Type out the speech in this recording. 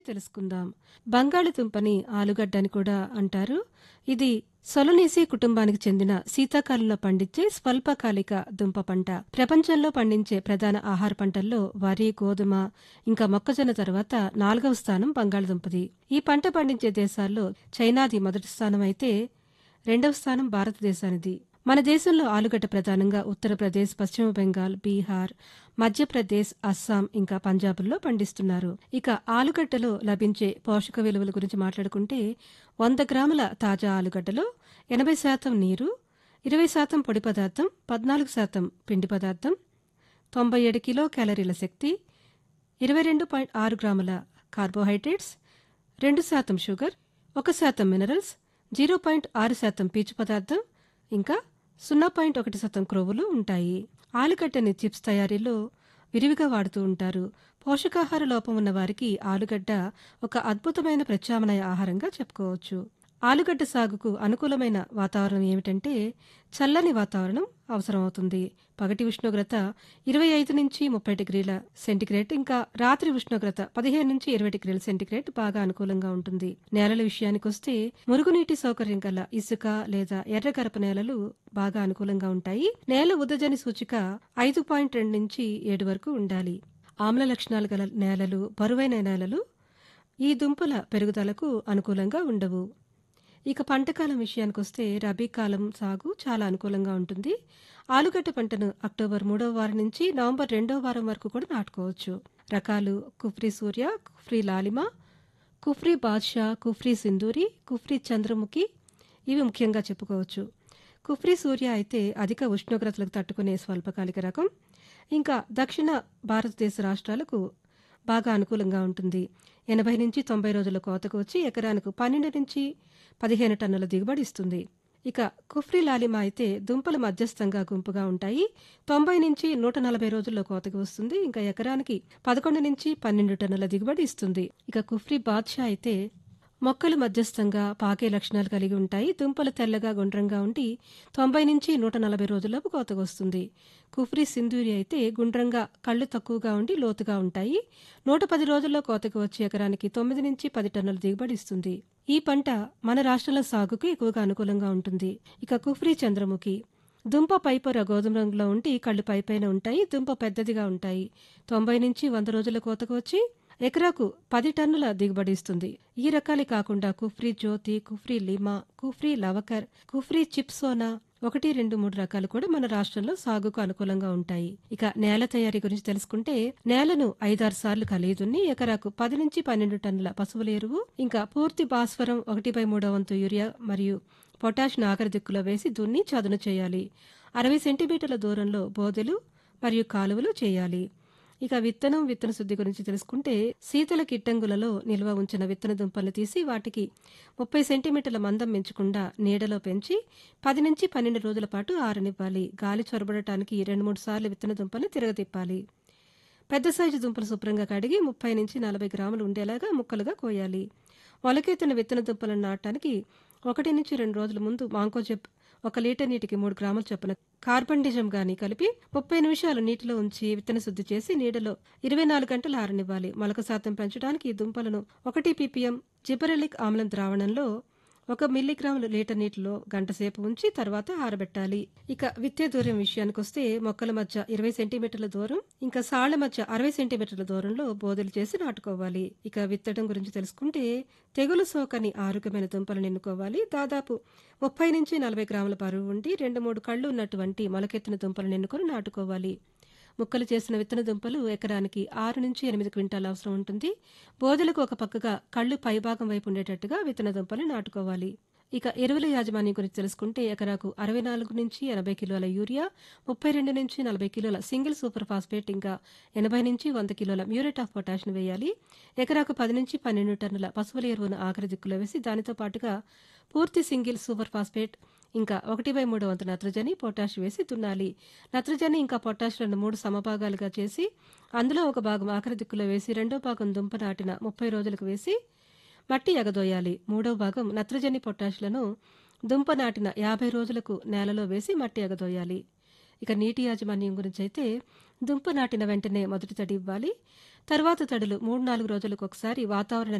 తెలుసుకుందాం బంగాళదుంపని ఆలుగడ్డ అని కూడా అంటారు ఇది సొలనేసి కుటుంబానికి చెందిన శీతాకాలంలో పండించే స్వల్పకాలిక దుంప పంట ప్రపంచంలో పండించే ప్రధాన ఆహార పంటల్లో వరి గోధుమ ఇంకా మొక్కజొన్న తర్వాత నాలుగవ స్థానం బంగాళదుంపది ఈ పంట పండించే దేశాల్లో చైనాది మొదటి స్థానం అయితే రెండవ స్థానం భారతదేశానిది మన దేశంలో ఆలుగడ్డ ప్రధానంగా ఉత్తరప్రదేశ్ పశ్చిమ బెంగాల్ బీహార్ మధ్యప్రదేశ్ అస్సాం ఇంకా పంజాబ్లో పండిస్తున్నారు ఇక ఆలుగడ్డలో లభించే పోషక విలువల గురించి మాట్లాడుకుంటే వంద గ్రాముల తాజా ఆలుగడ్డలో ఎనభై శాతం నీరు ఇరవై శాతం పొడి పదార్థం పద్నాలుగు శాతం పిండి పదార్థం తొంభై ఏడు కిలో క్యాలరీల శక్తి ఇరవై రెండు పాయింట్ ఆరు గ్రాముల కార్బోహైడ్రేట్స్ రెండు శాతం షుగర్ ఒక శాతం మినరల్స్ జీరో పాయింట్ ఆరు శాతం పీచు పదార్థం ఇంకా సున్నా పాయింట్ ఒకటి శాతం క్రొవ్వులు ఉంటాయి ఆలుగడ్డని చిప్స్ తయారీలో విరివిగా వాడుతూ ఉంటారు పోషకాహార లోపం ఉన్న వారికి ఆలుగడ్డ ఒక అద్భుతమైన ప్రత్యామ్నాయ ఆహారంగా చెప్పుకోవచ్చు ఆలుగడ్డ సాగుకు అనుకూలమైన వాతావరణం ఏమిటంటే చల్లని వాతావరణం అవసరమవుతుంది పగటి ఉష్ణోగ్రత ఇరవై ఐదు నుంచి ముప్పై డిగ్రీల సెంటిగ్రేడ్ ఇంకా రాత్రి ఉష్ణోగ్రత పదిహేను నుంచి ఇరవై డిగ్రీల సెంటిగ్రేడ్ బాగా అనుకూలంగా ఉంటుంది నేలల విషయానికి వస్తే మురుగునీటి సౌకర్యం గల ఇసుక లేదా ఎర్రగరప నేలలు బాగా అనుకూలంగా ఉంటాయి నేల ఉదజని సూచిక ఐదు పాయింట్ రెండు నుంచి ఏడు వరకు ఉండాలి ఆమ్ల లక్షణాలు గల నేలలు బరువైన నేలలు ఈ దుంపల పెరుగుదలకు అనుకూలంగా ఉండవు ఇక పంటకాలం విషయానికి వస్తే రబీ కాలం సాగు చాలా అనుకూలంగా ఉంటుంది ఆలుగడ్డ పంటను అక్టోబర్ మూడవ వారం నుంచి నవంబర్ రెండవ వారం వరకు కూడా నాటుకోవచ్చు రకాలు కుఫ్రీ సూర్య కుఫ్రీ లాలిమ కుఫ్రీ బాద్షా కుఫ్రీ సింధూరి కుఫ్రీ చంద్రముఖి ఇవి ముఖ్యంగా చెప్పుకోవచ్చు కుఫ్రీ సూర్య అయితే అధిక ఉష్ణోగ్రతలకు తట్టుకునే స్వల్పకాలిక రకం ఇంకా దక్షిణ భారతదేశ రాష్ట్రాలకు బాగా అనుకూలంగా ఉంటుంది ఎనభై నుంచి తొంభై రోజుల కోతకు వచ్చి ఎకరానికి పన్నెండు నుంచి పదిహేను టన్నుల దిగుబడి ఇస్తుంది ఇక కుఫ్రీ లాలిమ అయితే దుంపలు మధ్యస్థంగా గుంపుగా ఉంటాయి తొంభై నుంచి నూట నలభై రోజుల్లో కోతకు వస్తుంది ఇంకా ఎకరానికి పదకొండు నుంచి పన్నెండు టన్నుల దిగుబడి ఇస్తుంది ఇక కుఫ్రీ బాద్షా అయితే మొక్కలు మధ్యస్థంగా పాకే లక్షణాలు కలిగి ఉంటాయి దుంపలు తెల్లగా గుండ్రంగా ఉండి తొంభై నుంచి నూట నలభై రోజుల్లోపు కోతకు వస్తుంది కుఫ్రీ సింధూరి అయితే గుండ్రంగా కళ్ళు తక్కువగా ఉండి లోతుగా ఉంటాయి నూట పది రోజుల్లో కోతకు వచ్చే ఎకరానికి తొమ్మిది నుంచి పది టన్నుల దిగుబడి ఇస్తుంది ఈ పంట మన రాష్ట్రాల సాగుకు ఎక్కువగా అనుకూలంగా ఉంటుంది ఇక కుఫ్రీ చంద్రముఖి దుంప పైపొర గోధుమ రంగులో ఉండి కళ్ళు పైపైన ఉంటాయి దుంప పెద్దదిగా ఉంటాయి తొంభై నుంచి వంద రోజుల కోతకు వచ్చి ఎకరాకు పది టన్నుల దిగుబడి ఇస్తుంది ఈ రకాలే కాకుండా కుఫ్రీ జ్యోతి కుఫ్రీ లిమా కుఫ్రీ లవకర్ కుఫ్రీ చిప్సోనా ఒకటి రెండు మూడు రకాలు కూడా మన రాష్ట్రంలో సాగుకు అనుకూలంగా ఉంటాయి ఇక నేల తయారీ గురించి తెలుసుకుంటే నేలను ఐదారు సార్లు కలిదున్ని ఎకరాకు పది నుంచి పన్నెండు టన్నుల పశువుల ఎరువు ఇంకా పూర్తి భాస్వరం ఒకటి బై మూడో వంతు యూరియా మరియు పొటాష్ నాగర దిక్కులో వేసి దున్ని చదును చేయాలి అరవై సెంటీమీటర్ల దూరంలో బోదెలు మరియు కాలువలు చేయాలి ఇక విత్తనం విత్తన శుద్ధి గురించి తెలుసుకుంటే శీతల కిట్టంగులలో నిల్వ ఉంచిన విత్తన దుంపలు తీసి వాటికి ముప్పై సెంటీమీటర్ల మందం పెంచకుండా నీడలో పెంచి పది నుంచి పన్నెండు రోజుల పాటు ఆరనివ్వాలి గాలి చొరబడటానికి రెండు మూడు సార్లు విత్తన దుంపలు తిరగతిప్పాలి పెద్ద సైజు దుంపలు శుభ్రంగా కడిగి ముప్పై నుంచి నలభై గ్రాములు ఉండేలాగా ముక్కలుగా కోయాలి మొలకెత్తిన విత్తన దుంపలను నాటడానికి ఒకటి నుంచి రెండు రోజుల ముందు మాంకోజెప్ ఒక లీటర్ నీటికి మూడు గ్రాముల చొప్పున కార్బండిజం గాని కలిపి ముప్పై నిమిషాలు నీటిలో ఉంచి విత్తన శుద్ధి చేసి నీడలో ఇరవై నాలుగు గంటలు ఆరనివ్వాలి మొలక శాతం పెంచడానికి ఈ దుంపలను ఒకటి పీపీఎం జిబరెలిక్ ఆమ్లం ద్రావణంలో ఒక మిల్లీగ్రాములు లీటర్ నీటిలో గంట సేపు ఉంచి తర్వాత ఆరబెట్టాలి ఇక విత్తే దూరం విషయానికి వస్తే మొక్కల మధ్య ఇరవై సెంటీమీటర్ల దూరం ఇంకా సాళ్ల మధ్య అరవై సెంటీమీటర్ల దూరంలో బోధలు చేసి నాటుకోవాలి ఇక విత్తడం గురించి తెలుసుకుంటే తెగులు సోకని ఆరోగ్యమైన దుంపలను ఎన్నుకోవాలి దాదాపు ముప్పై నుంచి నలభై గ్రాముల బరువు ఉండి రెండు మూడు కళ్ళు ఉన్నటువంటి మొలకెత్తిన దుంపలను ఎన్నుకొని నాటుకోవాలి ముక్కలు చేసిన విత్తన దుంపలు ఎకరానికి ఆరు నుంచి ఎనిమిది క్వింటాల అవసరం ఉంటుంది బోధలకు ఒక పక్కగా కళ్ళు పైభాగం వైపు ఉండేటట్టుగా విత్తన దుంపలు నాటుకోవాలి ఇక ఎరువుల యాజమాన్యం గురించి తెలుసుకుంటే ఎకరాకు అరవై నాలుగు నుంచి ఎనభై కిలోల యూరియా ముప్పై రెండు నుంచి నలభై కిలోల సింగిల్ సూపర్ ఫాస్ఫేట్ ఇంకా ఎనభై నుంచి వంద కిలోల మ్యూరేట్ ఆఫ్ పొటాష్ను వేయాలి ఎకరాకు పది నుంచి పన్నెండు టన్నుల పశువుల ఎరువును ఆఖరి దిక్కులో వేసి దానితో పాటుగా పూర్తి సింగిల్ సూపర్ ఫాస్ఫేట్ ఇంకా ఒకటి బై మూడు వంతు నత్రజని పొటాష్ వేసి దున్నాలి నత్రజని ఇంకా పొటాష్లను మూడు సమభాగాలుగా చేసి అందులో ఒక భాగం ఆఖరి దిక్కులో వేసి రెండో భాగం దుంప నాటిన ముప్పై రోజులకు వేసి మట్టి ఎగదోయాలి మూడవ భాగం నత్రజని పొటాష్లను దుంప నాటిన యాభై రోజులకు నేలలో వేసి మట్టి ఎగదోయాలి ఇక నీటి యాజమాన్యం గురించి అయితే దుంప నాటిన వెంటనే మొదటి తడి ఇవ్వాలి తర్వాత తడులు మూడు నాలుగు రోజులకు ఒకసారి వాతావరణ